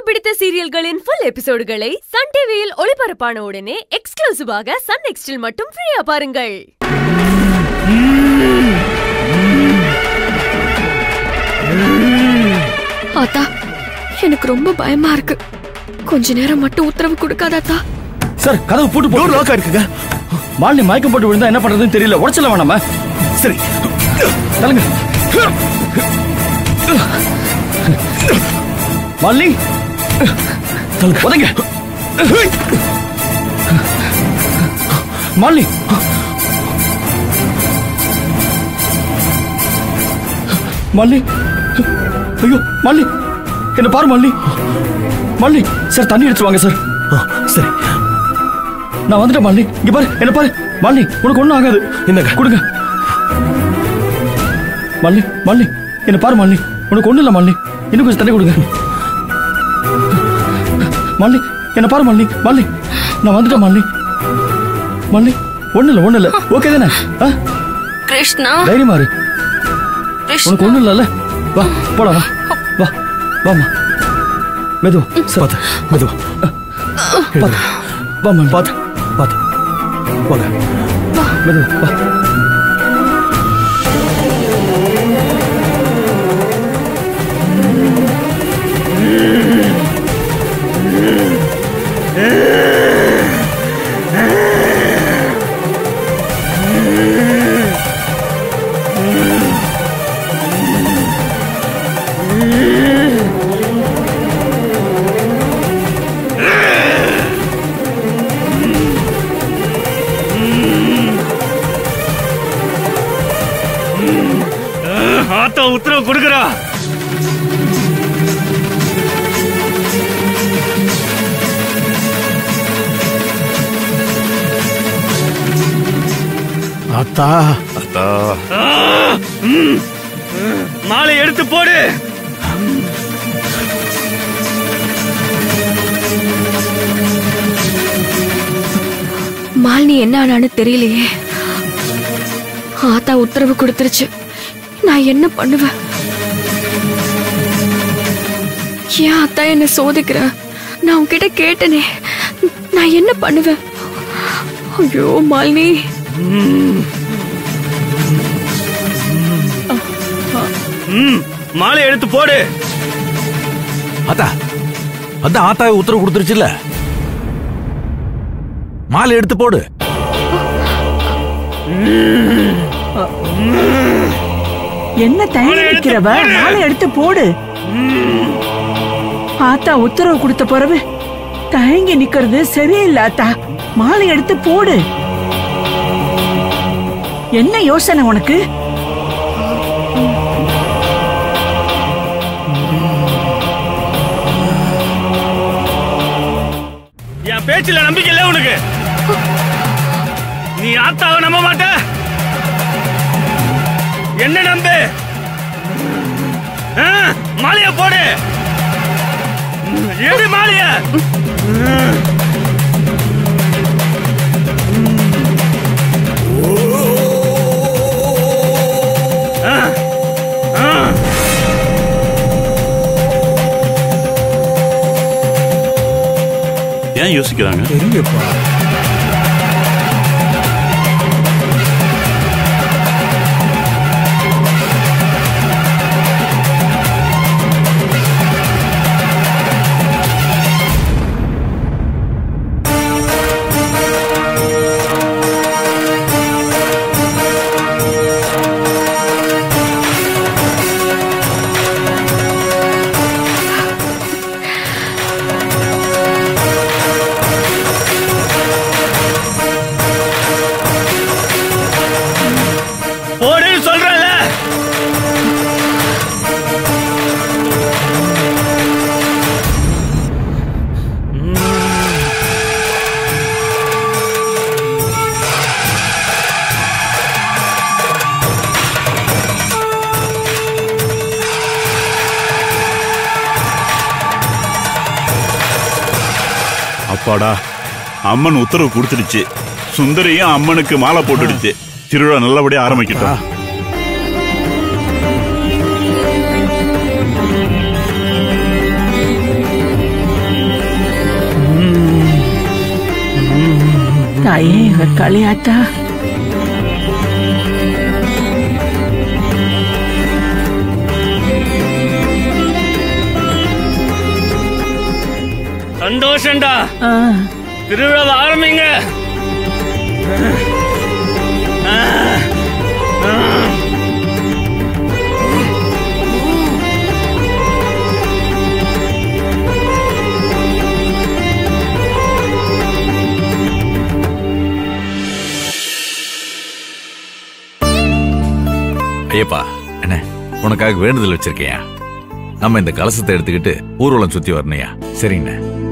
பிடித்த சீரியல்களின் full எபிசோடுகளை Sun டிவியில் ஒளிபரப்பான உடனே எக்ஸ்க்ளூசிவாக சன் நெக்ஸ்டில் மட்டும் ஃப்ரீயா பாருங்கள் ஆத்தா எனக்கு ரொம்ப பயமா இருக்கு கொஞ்ச நேரம் மட்டும் உத்தரவு கொடுக்காதாத்தா சார் கதவு பூட்டு போட்டு லாக் இருக்குங்க மாலினி மயக்கம் போட்டு விழுந்தா என்ன பண்றதுன்னு தெரியல உடச்சல வேணாம சரி தள்ளுங்க மாலினி தள்ளுங்க உதங்க மாலினி மாலினி ஐயோ மாலினி என்ன பாரு மாலினி மாலினி சார் தண்ணி எடுத்து வாங்க சார் சரி நான் வந்துட்டேன் மாலினி இங்க பாரு என்ன பாரு மாலினி உனக்கு ஒண்ணும் ஆகாது என்னங்க கொடுங்க மாலினி மாலினி என்ன பாரு மாலினி உனக்கு ஒண்ணும் இல்ல மாலினி இன்னும் கொஞ்சம் தண்ணி கொடுங்க மாலினி என்ன பாரு மாலினி மாலினி நான் வந்துட்டேன் மாலினி மாலினி ஒண்ணு இல்ல ஒண்ணு இல்ல ஓகே தானே ஆ? கிருஷ்ணா தைரியமா இரு கிருஷ்ணா உனக்கு ஒண்ணும் இல்லல்ல வா போலாம் வா வா வாமா மெதுவா சார் பார்த்து மெதுவா பார்த்து வா மேம் பார்த்து பார்த்து வாங்க மெதுவா வா ஆத்தா உத்தரவு கொடுக்கறா அத்தா மாலை எடுத்து போடு மாலினி என்ன ஆனான்னு தெரியலையே ஆத்தா உத்தரவு கொடுத்துருச்சு நான் என்ன பண்ணுவேன் ஏன் அத்தா என்ன சோதிக்கிற நான் உன்கிட்ட கேட்டனே நான் என்ன பண்ணுவேன் ஐயோ மாலினி ம் மாலை எடுத்து போடு அத்தா அதான் ஆத்தாவை உத்தரவு கொடுத்துருச்சுல்ல மாலை எடுத்து போடு என்ன தயங்கி நிக்கிறவ மாலை எடுத்து போடு ஆத்தா உத்தரவு கொடுத்த பிறகு தயங்கி நிக்கிறது சரியில்லை ஆத்தா மாலை எடுத்து போடு என்ன யோசனை உனக்கு என் பேச்சுல நம்பிக்கை இல்ல உனக்கு நீ ஆத்தாவை நம்ப மாட்ட என்ன நம்பு ஆ, மாலைய போடு எடு மாலைய ஆ, ஆ. ஏன் யோசிக்கிறாங்க போடுன்னு சொல்றல அப்பாடா அம்மன் உத்தரவு கொடுத்துடுச்சு சுந்தரியும் அம்மனுக்கு மாலை போட்டுடுச்சு திருவிழா நல்லபடியா ஆரம்பிக்கட்டும் தாயே எங்க களியாத்தா சந்தோஷம்டா ஆ, திருவிழாவை ஆரம்பிங்க ஐயப்பா என்ன உனக்காக வேண்டுதல் வச்சிருக்கேயா நம்ம இந்த கலசத்தை எடுத்துக்கிட்டு ஊர்வலம் சுத்தி வரணையா சரிங்கண்ணே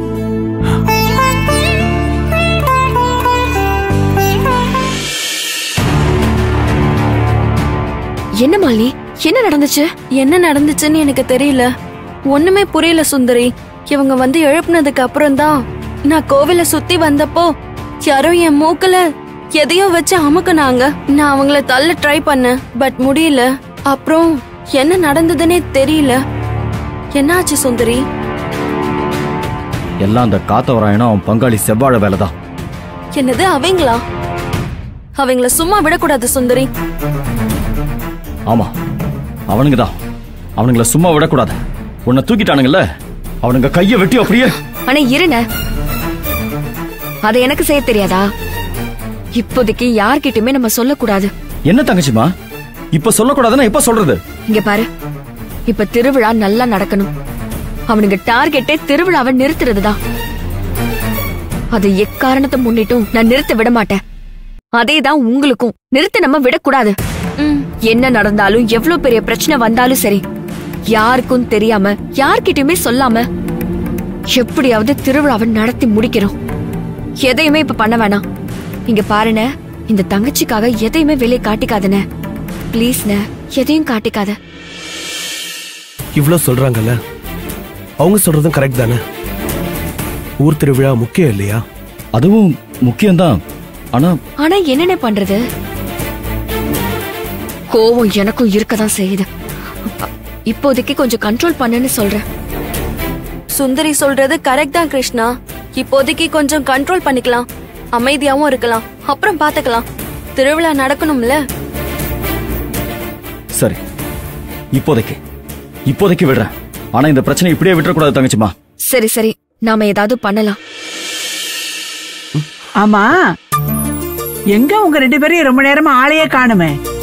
என்ன மாலினி என்ன நடந்துச்சு என்ன நடந்துச்சுன்னு எனக்கு தெரியல ஒண்ணுமே புரியல சுந்தரி இவங்க வந்து எழுப்புனதுக்கு அப்புறம் தான் நான் கோவில சுத்தி வந்தப்போ யாரோ என் மூக்குல எதையோ வச்சு அமுக்குனாங்க நான் அவங்கள தள்ள ட்ரை பண்ணேன் பட் முடியல அப்புறம் என்ன நடந்ததுன்னே தெரியல என்னாச்சு சுந்தரி எல்லாம் அந்த காத்தவராயனும் அவன் பங்காளி செவ்வாழ வேலை தான் என்னது அவங்களா அவங்கள சும்மா விடக்கூடாது சுந்தரி ஆமா அவனுங்க தான் அவனுங்கள சும்மா விடக்கூடாது உன்னை தூக்கிட்டானுங்கல்ல அவனுங்க கையை வெட்டி அப்படியே ஆனா இருன அதை எனக்கு செய்ய தெரியாதா இப்போதைக்கு யார்கிட்டயுமே நம்ம சொல்லக்கூடாது என்ன தங்கச்சிமா இப்ப சொல்லக்கூடாதுன்னா எப்ப சொல்றது இங்க பாரு இப்ப திருவிழா நல்லா நடக்கணும் அவனுங்க டார்கெட்டே திருவிழாவை நிறுத்துறதுதான் அதை எக்காரணத்தை முன்னிட்டும் நான் நிறுத்த விட மாட்டேன் அதேதான் உங்களுக்கும் நிறுத்த நம்ம விடக்கூடாது ம் என்ன நடந்தாலும் எவ்வளவு பெரிய பிரச்சனை வந்தாலும் சரி யாருக்கும் தெரியாம யார்கிட்டயுமே சொல்லாம எப்படியாவது திருவிழாவை நடத்தி முடிக்கிறோம் எதையுமே இப்ப பண்ண வேணாம் இங்க பாருன இந்த தங்கச்சிக்காக எதையுமே வெளியே காட்டிக்காதன ப்ளீஸ்ண்ண எதையும் காட்டிக்காத இவ்ளோ சொல்றாங்கல்ல அவங்க சொல்றதும் கரெக்ட் தானே ஊர் திருவிழா முக்கியம் இல்லையா அதுவும் முக்கியம்தான் ஆனா ஆனா என்னென்ன பண்றது கோவம் எனக்கும் இருக்கதான் செய்யுது அ- இப்போதைக்கு கொஞ்சம் கண்ட்ரோல் பண்ணுன்னு சொல்றேன் சுந்தரி சொல்றது கரெக்ட் தான் கிருஷ்ணா இப்போதைக்கு கொஞ்சம் கண்ட்ரோல் பண்ணிக்கலாம் அமைதியாவும் இருக்கலாம் அப்புறம் பாத்துக்கலாம் திருவிழா நடக்கணும்ல சரி இப்போதைக்கு இப்போதைக்கு விடுறேன் ஆனா இந்த பிரச்சனை இப்படியே விட்டுறக்கூடாது தங்கச்சிமா சரி சரி நாம ஏதாவது பண்ணலாம் ஆமா எங்க உங்க ரெண்டு பேரையும் ரொம்ப நேரமா ஆளையே காணுமே